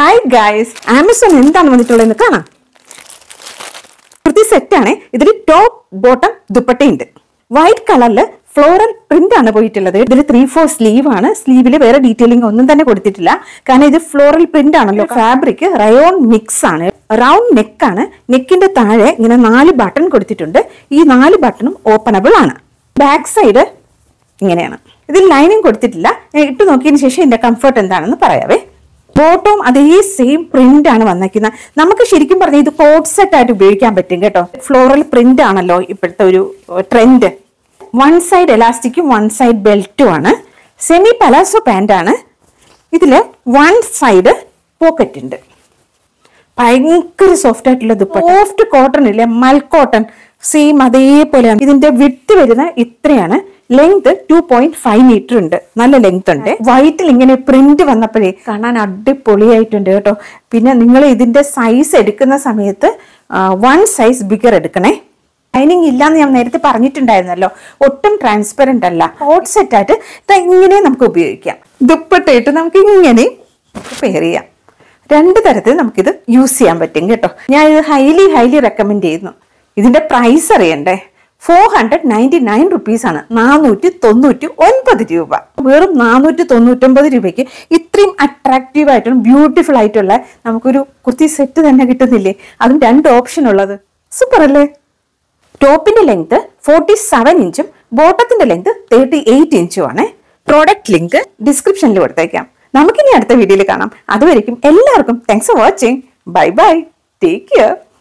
hi guys Amazon എന്താണ് വന്നിട്ടുള്ളതെന്ന് കാണാം കുർത്തി സെറ്റാണ് ഇതിൽ ടോപ്പ് ബോട്ടം ദുപ്പട്ടയുണ്ട് വൈറ്റ് കളറില് ഫ്ലോറൽ പ്രിന്റ് ആണ് പോയിട്ടുള്ളത് ഇതിൽ ത്രീ ഫോർ സ്ലീവ് ആണ് സ്ലീവിൽ വേറെ ഡീറ്റെയിലിംഗ് ഒന്നും തന്നെ കൊടുത്തിട്ടില്ല കാരണം ഇത് ഫ്ലോറൽ പ്രിന്റ് ആണല്ലോ ഫാബ്രിക് റയോൺ മിക്സ് ആണ് റൗണ്ട് നെക്ക് ആണ് നെക്കിന്റെ താഴെ ഇങ്ങനെ നാല് ബട്ടൺ കൊടുത്തിട്ടുണ്ട് ഈ നാല് ബട്ടണും ഓപ്പണബിൾ ആണ് ബാക്ക് സൈഡ് ഇങ്ങനെയാണ് ഇതിൽ ലൈനിങ് കൊടുത്തിട്ടില്ല ഞാൻ ഇട്ട് നോക്കിയതിന് ശേഷം ഇതിന്റെ കംഫർട്ട് എന്താണെന്ന് പറയാവേ ബോട്ടവും അതേ സെയിം പ്രിന്റ് ആണ് വന്നേക്കുന്നത് നമുക്ക് ശരിക്കും പറഞ്ഞാൽ ഇത് കോട്ട് സെറ്റ് ആയിട്ട് ഉപയോഗിക്കാൻ പറ്റും കേട്ടോ ഫ്ലോറൽ പ്രിന്റ് ആണല്ലോ ഇപ്പോഴത്തെ ഒരു ട്രെൻഡ് വൺ സൈഡ് എലാസ്റ്റിക്കും വൺ സൈഡ് ബെൽറ്റും ആണ് സെമി പലാസോ പാന്റ് ആണ് ഇതില് വൺ സൈഡ് പോക്കറ്റ് ഉണ്ട് ഭയങ്കര സോഫ്റ്റ് ആയിട്ടുള്ള ദുപ്പട്ട സോഫ്റ്റ് കോട്ടൺ ഇല്ലേ മൽ കോട്ടൺ സെയിം അതേപോലെയാണ് ഇതിന്റെ വിട്ട് വരുന്ന ഇത്രയാണ് length two point five metre ഉണ്ട് നല്ല ലെങ്ത് ഉണ്ട് വൈറ്റിൽ ഇങ്ങനെ പ്രിന്റ് വന്നപ്പോഴേ കാണാൻ അടിപൊളിയായിട്ടുണ്ട് കേട്ടോ പിന്നെ നിങ്ങൾ ഇതിന്റെ സൈസ് എടുക്കുന്ന സമയത്ത് വൺ സൈസ് ബിഗർ എടുക്കണേ ലൈനിങ് ഇല്ലാന്ന് ഞാൻ നേരത്തെ പറഞ്ഞിട്ടുണ്ടായിരുന്നല്ലോ ഒട്ടും ട്രാൻസ്പെറന്റ് അല്ല ഹോട്ട് സെറ്റ് ആയിട്ട് ദാ ഇങ്ങനെ നമുക്ക് ഉപയോഗിക്കാം ദുപ്പട്ടയിട്ട് നമുക്ക് ഇങ്ങനെ പെയർ ചെയ്യാം രണ്ട് തരത്തിൽ നമുക്കിത് യൂസ് ചെയ്യാൻ പറ്റും കേട്ടോ ഞാൻ ഇത് ഹൈലി ഹൈലി റെക്കമെൻഡ് ചെയ്യുന്നു ഇതിന്റെ പ്രൈസ് അറിയണ്ടേ four hundred ninety nine rupees ആണ് നാനൂറ്റി തൊണ്ണൂറ്റി ഒൻപത് രൂപ വെറും നാനൂറ്റി തൊണ്ണൂറ്റൊമ്പത് രൂപയ്ക്ക് ഇത്രയും അട്രാക്റ്റീവ് ആയിട്ടുള്ള ബ്യൂട്ടിഫുൾ ആയിട്ടുള്ള നമുക്കൊരു കുർത്തി സെറ്റ് തന്നെ കിട്ടുന്നില്ലേ അതും രണ്ട് ഓപ്ഷൻ ഉള്ളത് സൂപ്പർ അല്ലേ ടോപ്പിന്റെ ലെങ്ത് ഫോർട്ടി സെവൻ ഇഞ്ചും ബോട്ടത്തിന്റെ ലെങ്ത് തേർട്ടി എയ്റ്റ് ഇഞ്ചും ആണ് പ്രോഡക്റ്റ് ലിങ്ക് ഡിസ്ക്രിപ്ഷനിൽ കൊടുത്തേക്കാം നമുക്കിനി അടുത്ത വീഡിയോയിൽ കാണാം അതുവരെയും എല്ലാവർക്കും thanks for watching bye bye take care